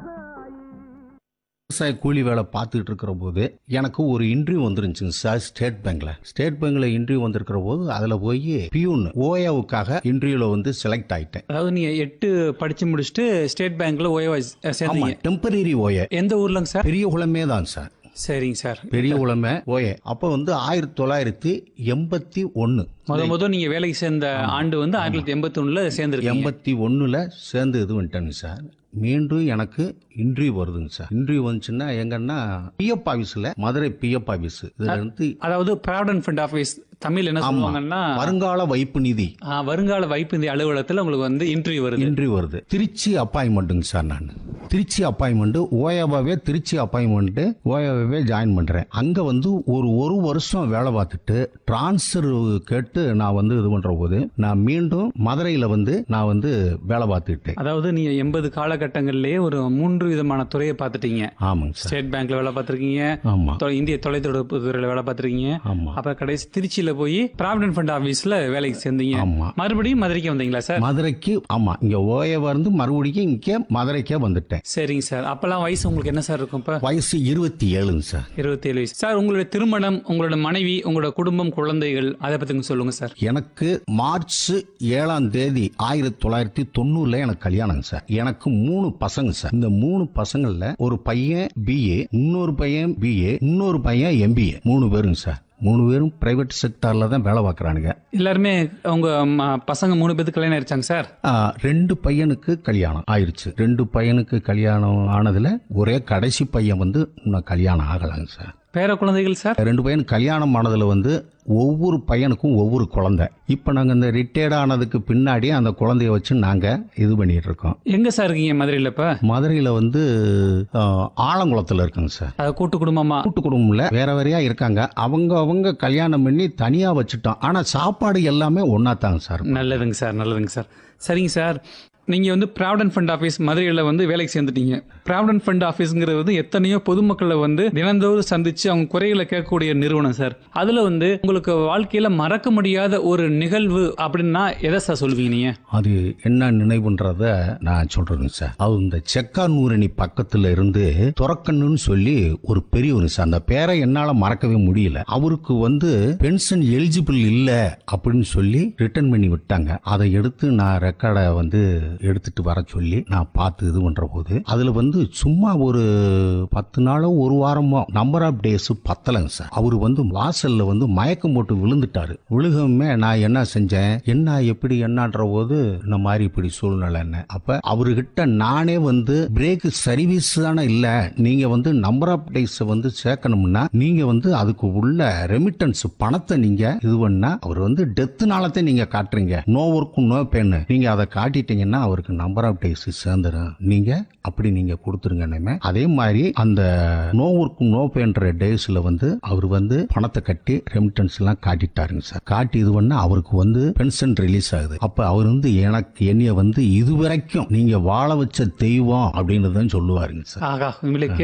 விவசாய கூலி வேலை பார்த்துட்டு இருக்கிற போது எனக்கு ஒரு இன்டர்வியூ வந்துருந்துச்சுங்க சார் ஸ்டேட் பேங்க்ல ஸ்டேட் பேங்க்ல இன்டர்வியூ வந்திருக்கிற போது அதுல போய் பியூன் ஓயாவுக்காக இன்டர்வியூல வந்து செலக்ட் ஆயிட்டேன் அதாவது நீங்க எட்டு படிச்சு முடிச்சுட்டு ஸ்டேட் பேங்க்ல ஓய்வா ஆமா சேர்ந்தீங்க டெம்பரரி ஓய எந்த ஊர்லங்க சார் பெரிய குளமே தான் சார் சரிங்க சார் பெரிய குளமே ஓய அப்போ வந்து ஆயிரத்தி தொள்ளாயிரத்தி எண்பத்தி ஒன்று முத முத நீங்க வேலைக்கு சேர்ந்த ஆண்டு வந்து ஆயிரத்தி தொள்ளாயிரத்தி எண்பத்தி ஒண்ணுல சேர்ந்துருக்கீங்க எண்பத்தி ஒன்றில் சேர்ந்து இது வந்துட்டேங்க சார் மீண்டும் எனக்கு இன்டர்வியூ வருதுங்க சார் இன்டர்வியூ வந்துச்சுன்னா எங்கன்னா பிஎஃப் ஆஃபீஸில் மதுரை பிஎஃப் ஆஃபீஸ் இதுல இருந்து அதாவது ப்ராவிடன்ட் ஃபண்ட் ஆஃபீஸ் தமிழ் என்ன சொல்லுவாங்கன்னா வருங்கால வைப்பு நிதி ஆ, வருங்கால வைப்பு இந்த அலுவலகத்துல உங்களுக்கு வந்து இன்டர்வியூ வருது இன்டர்வியூ வருது திருச்சி அப்பாயின்மெண்ட்டுங்க சார் நான் திருச்சி அப்பாயின்மெண்ட் ஓயாவாவே திருச்சி அப்பாயின்மெண்ட் ஓயாவாவே ஜாயின் பண்றேன் அங்க வந்து ஒரு ஒரு வருஷம் வேலை பார்த்துட்டு டிரான்ஸ்ஃபர் கேட்டு நான் வந்து இது பண்ற போது நான் மீண்டும் மதுரையில வந்து நான் வந்து வேலை பார்த்துக்கிட்டேன் அதாவது நீங்க எண்பது காலகட்டங்கள்லயே ஒரு மூன்று விதமான துறையை பார்த்துட்டீங்க ஆமாங்க சார் ஸ்டேட் பேங்க்ல வேலை பார்த்திருக்கீங்க ஆமா தொ- இந்திய தொலைத்தொடர்பு துறையில வேலை பார்த்திருக்கீங்க ஆமா அப்புறம் கடைசி திருச்சியில போய் ப்ராவிடன்ட் ஃபண்ட் ஆஃபீஸ்ல வேலைக்கு சேர்ந்தீங்க ஆமா மறுபடியும் மதுரைக்கு வந்தீங்களா சார் மதுரைக்கு ஆமா இங்க ஓயவா இருந்து மறுபடியும் இங்க மதுரைக்கே வந்துட்டேன் சரிங்க சார் அப்பெல்லாம் வயசு உங்களுக்கு என்ன சார் இருக்கும் இப்ப வயசு இருபத்தி ஏழுங்க சார் இருபத்தி ஏழு வயசு சார் உங்களுடைய திருமணம் உங்களோட மனைவி உங்களோட குடும்பம் குழந்தைகள் அதை பத்தி கொஞ்சம் சொல்லுங்க சார் எனக்கு மார்ச் ஏழாம் தேதி ஆயிரத்தி தொள்ளாயிரத்தி தொண்ணூறுல எனக்கு கல்யாணங்க சார் எனக்கு மூணு பசங்க சார் இந்த மூணு பசங்கள்ல ஒரு பையன் பிஏ இன்னொரு பையன் பிஏ இன்னொரு பையன் எம்பிஏ மூணு பேருங்க சார் மூணு பேரும் பிரைவேட் செக்டார்ல தான் வேலை பார்க்குறானுங்க எல்லாருமே உங்க ம- பசங்க மூணு பேருக்கு கல்யாணம் ஆயிருச்சாங்க சார் ரெண்டு பையனுக்கு கல்யாணம் ஆயிருச்சு ரெண்டு பையனுக்கு கல்யாணம் ஆனதுல ஒரே கடைசி பையன் வந்து இன்னும் கல்யாணம் ஆகலைங்க சார் பேர குழந்தைகள் சார் ரெண்டு பையன் கல்யாணம் ஆனதுல வந்து ஒவ்வொரு பையனுக்கும் ஒவ்வொரு குழந்தை இப்போ நாங்கள் இந்த ரிட்டையர்ட் ஆனதுக்கு பின்னாடி அந்த குழந்தைய வச்சு நாங்கள் இது பண்ணிட்டு இருக்கோம் எங்க சார் இருக்கீங்க மதுரையில இப்ப மதுரையில் வந்து ஆஹ், ஆலங்குளத்தில் இருக்குங்க சார் அது கூட்டு குடும்பமா கூட்டு குடும்பம்ல வேற வேறையா இருக்காங்க அவங்க அவங்க கல்யாணம் பண்ணி தனியா வச்சுட்டோம் ஆனா சாப்பாடு எல்லாமே ஒன்னா தாங்க சார் நல்லதுங்க சார் நல்லதுங்க சார் சரிங்க சார் நீங்கள் வந்து ப்ராவிடன்ட் ஃபண்ட் ஆஃபீஸ் மதுரையில் வந்து வேலைக்கு சேர்ந்துட்டீங்க ப்ராவிடன்ட் ஃபண்ட் ஆஃபீஸுங்கிறது வந்து எத்தனையோ பொதுமக்களை வந்து தினந்தோறும் சந்தித்து அவங்க குறைகளை கேட்கக்கூடிய நிறுவனம் சார் அதில் வந்து உங்களுக்கு வாழ்க்கையில் மறக்க முடியாத ஒரு நிகழ்வு அப்படின்னா எதை சார் சொல்லுவீங்க நீங்கள் அது என்ன நினைவுன்றத நான் சொல்றேங்க சார் அது இந்த செக்கானூரணி பக்கத்துல இருந்து துறக்கண்ணுன்னு சொல்லி ஒரு பெரியவர் சார் அந்த பேரை என்னால மறக்கவே முடியல அவருக்கு வந்து பென்ஷன் எலிஜிபிள் இல்ல அப்படின்னு சொல்லி ரிட்டர்ன் பண்ணி விட்டாங்க அதை எடுத்து நான் ரெக்கார்டை வந்து எடுத்துட்டு வர சொல்லி நான் பார்த்து இது பண்ற போது அதுல வந்து சும்மா ஒரு பத்து நாளோ ஒரு வாரமோ நம்பர் ஆஃப் டேஸ் பத்தலைங்க சார் அவர் வந்து வாசல்ல வந்து மயக்கம் போட்டு விழுந்துட்டாரு விழுகமே நான் என்ன செஞ்சேன் என்ன எப்படி என்னன்ற போது இந்த மாதிரி இப்படி சூழ்நிலை என்ன அப்ப அவர்கிட்ட நானே வந்து பிரேக் சர்வீஸ் தானே இல்ல நீங்க வந்து நம்பர் ஆஃப் டேஸ் வந்து சேர்க்கணும்னா நீங்க வந்து அதுக்கு உள்ள ரெமிட்டன்ஸ் பணத்தை நீங்க இது பண்ணா அவர் வந்து டெத்துனாலத்தை நீங்க காட்டுறீங்க நோ ஒர்க் நோ பென் நீங்க அதை காட்டிட்டீங்கன்னா அவருக்கு நம்பர் ஆஃப் டேஸ் சேர்ந்துடும் நீங்க அப்படி நீங்க கொடுத்துருங்கன்னு அதே மாதிரி அந்த நோ ஒர்க் நோ பென்ற டேஸ்ல வந்து அவர் வந்து பணத்தை கட்டி ரெமிட்டன்ஸ் எல்லாம் காட்டிட்டாருங்க சார் காட்டி இது பண்ணா அவருக்கு வந்து பென்ஷன் ரிலீஸ் ஆகுது அப்ப அவர் வந்து எனக்கு என்னைய வந்து இதுவரைக்கும் நீங்க வாழ வச்ச தெய்வம் அப்படின்னு தான் சொல்லுவாருங்க சார் ஆகா உங்களுக்கு